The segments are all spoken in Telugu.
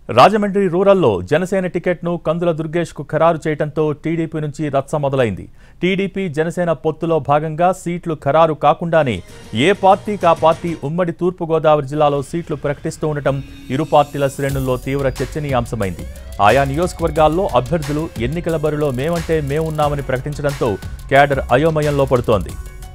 రాజమండ్రి రూరల్లో జనసేన టికెట్ను కందుల దుర్గేష్కు ఖరారు చేయడంతో టీడీపీ నుంచి రచ్చ మొదలైంది టీడీపీ జనసేన పొత్తులో భాగంగా సీట్లు ఖరారు కాకుండానే ఏ పార్టీకి ఆ పార్టీ ఉమ్మడి తూర్పుగోదావరి జిల్లాలో సీట్లు ప్రకటిస్తూ ఉండటం ఇరు పార్టీల శ్రేణుల్లో తీవ్ర చర్చనీయాంశమైంది ఆయా నియోజకవర్గాల్లో అభ్యర్థులు ఎన్నికల బరిలో మేమంటే మేమున్నామని ప్రకటించడంతో క్యాడర్ అయోమయంలో పడుతోంది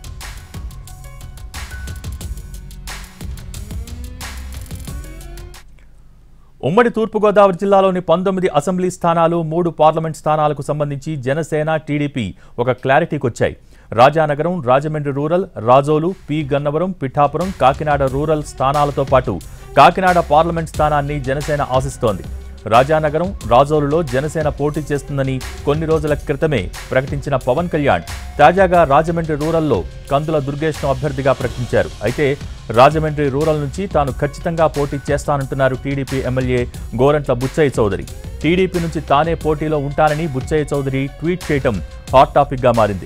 ఉమ్మడి తూర్పుగోదావరి జిల్లాలోని పంతొమ్మిది అసెంబ్లీ స్థానాలు మూడు పార్లమెంట్ స్థానాలకు సంబంధించి జనసేన టీడీపీ ఒక క్లారిటీకి వచ్చాయి Rajanagaram Rajahmundry rural Razole P Gannavaram Pithapuram Kakinada rural స్థానాలతో పాటు కాకినాడ పార్లమెంట్ స్థానాన్ని జనసేన ఆశిస్తోంది రాజానగరం రాజోలులో జనసేన పోటీ చేస్తుందని కొన్ని రోజుల క్రితమే ప్రకటించిన పవన్ కళ్యాణ్ తాజాగా రాజమండ్రి రూరల్లో కందుల దుర్గేష్ను అభ్యర్థిగా ప్రకటించారు అయితే రాజమండ్రి రూరల్ నుంచి తాను ఖచ్చితంగా పోటీ చేస్తానంటున్నారు టీడీపీ ఎమ్మెల్యే గోరంట్ల బుచ్చయ్య చౌదరి టీడీపీ నుంచి తానే పోటీలో ఉంటానని బుచ్చయ్య చౌదరి ట్వీట్ చేయటం హాట్ టాపిక్గా మారింది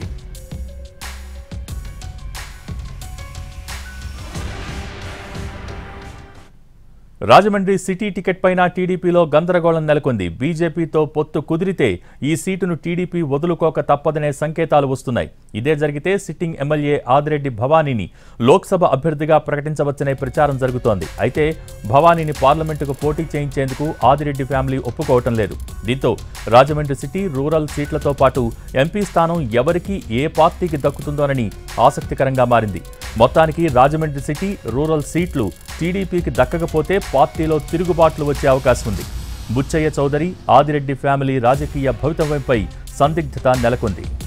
రాజమండ్రి సిటీ టికెట్ పైన టీడీపీలో గందరగోళం నెలకొంది బీజేపీతో పొత్తు కుదిరితే ఈ సీటును టీడీపీ వదులుకోక తప్పదనే సంకేతాలు వస్తున్నాయి ఇదే జరిగితే సిట్టింగ్ ఎమ్మెల్యే ఆదిరెడ్డి భవానీని లోక్సభ అభ్యర్థిగా ప్రకటించవచ్చనే ప్రచారం జరుగుతోంది అయితే భవానీని పార్లమెంటుకు పోటీ చేయించేందుకు ఆదిరెడ్డి ఫ్యామిలీ ఒప్పుకోవటం లేదు దీంతో రాజమండ్రి సిటీ రూరల్ సీట్లతో పాటు ఎంపీ స్థానం ఎవరికి ఏ పార్టీకి దక్కుతుందోనని ఆసక్తికరంగా మారింది మొత్తానికి రాజమండ్రి సిటీ రూరల్ సీట్లు టీడీపీకి దక్కకపోతే పార్టీలో తిరుగుబాట్లు వచ్చే అవకాశం ఉంది బుచ్చయ్య చౌదరి ఆదిరెడ్డి ఫ్యామిలీ రాజకీయ భవితవ్యంపై సందిగ్ధత నెలకొంది